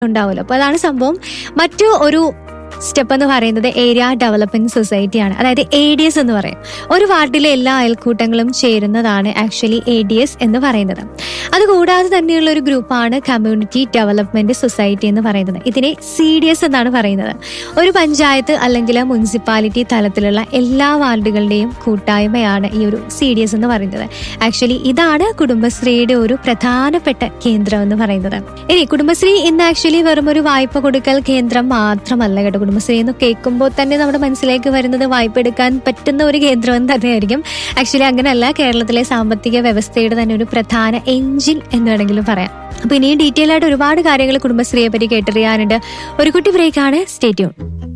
ഉണ്ടാവുമല്ലോ അപ്പോൾ അതാണ് സംഭവം മറ്റു ഒരു സ്റ്റെപ്പ് എന്ന് പറയുന്നത് ഏരിയ ഡെവലപ്മെന്റ് സൊസൈറ്റിയാണ് അതായത് എ ഡി എസ് എന്ന് പറയും ഒരു വാർഡിലെ എല്ലാ അയൽക്കൂട്ടങ്ങളും ചേരുന്നതാണ് ആക്ച്വലി എ ഡി എസ് എന്ന് പറയുന്നത് അതുകൂടാതെ തന്നെയുള്ള ഒരു ഗ്രൂപ്പാണ് കമ്മ്യൂണിറ്റി ഡെവലപ്മെന്റ് സൊസൈറ്റി എന്ന് പറയുന്നത് ഇതിനെ സി ഡി എസ് എന്നാണ് പറയുന്നത് ഒരു പഞ്ചായത്ത് അല്ലെങ്കിൽ മുനിസിപ്പാലിറ്റി തലത്തിലുള്ള എല്ലാ വാർഡുകളുടെയും കൂട്ടായ്മയാണ് ഈ ഒരു സി ഡി എസ് എന്ന് പറയുന്നത് ആക്ച്വലി ഇതാണ് കുടുംബശ്രീയുടെ ഒരു പ്രധാനപ്പെട്ട കേന്ദ്രം എന്ന് പറയുന്നത് ഇനി കുടുംബശ്രീ ഇന്ന് ആക്ച്വലി വെറും ഒരു വായ്പ കൊടുക്കൽ കേന്ദ്രം മാത്രമല്ല കേട്ടോ കുടുംബശ്രീ എന്ന് കേൾക്കുമ്പോൾ തന്നെ നമ്മുടെ മനസ്സിലേക്ക് വരുന്നത് വായ്പ എടുക്കാൻ പറ്റുന്ന ഒരു കേന്ദ്രം എന്ന് തന്നെയായിരിക്കും ആക്ച്വലി അങ്ങനെയല്ല കേരളത്തിലെ സാമ്പത്തിക വ്യവസ്ഥയുടെ തന്നെ ഒരു പ്രധാന എഞ്ചിൻ എന്ന് വേണമെങ്കിലും പറയാം അപ്പൊ ഇനിയും ഡീറ്റെയിൽ ആയിട്ട് ഒരുപാട് കാര്യങ്ങൾ കുടുംബശ്രീയെ പറ്റി കേട്ടറിയാനുണ്ട് ഒരു കുട്ടി ബ്രേക്കാണ് സ്റ്റേറ്റ്യൂൺ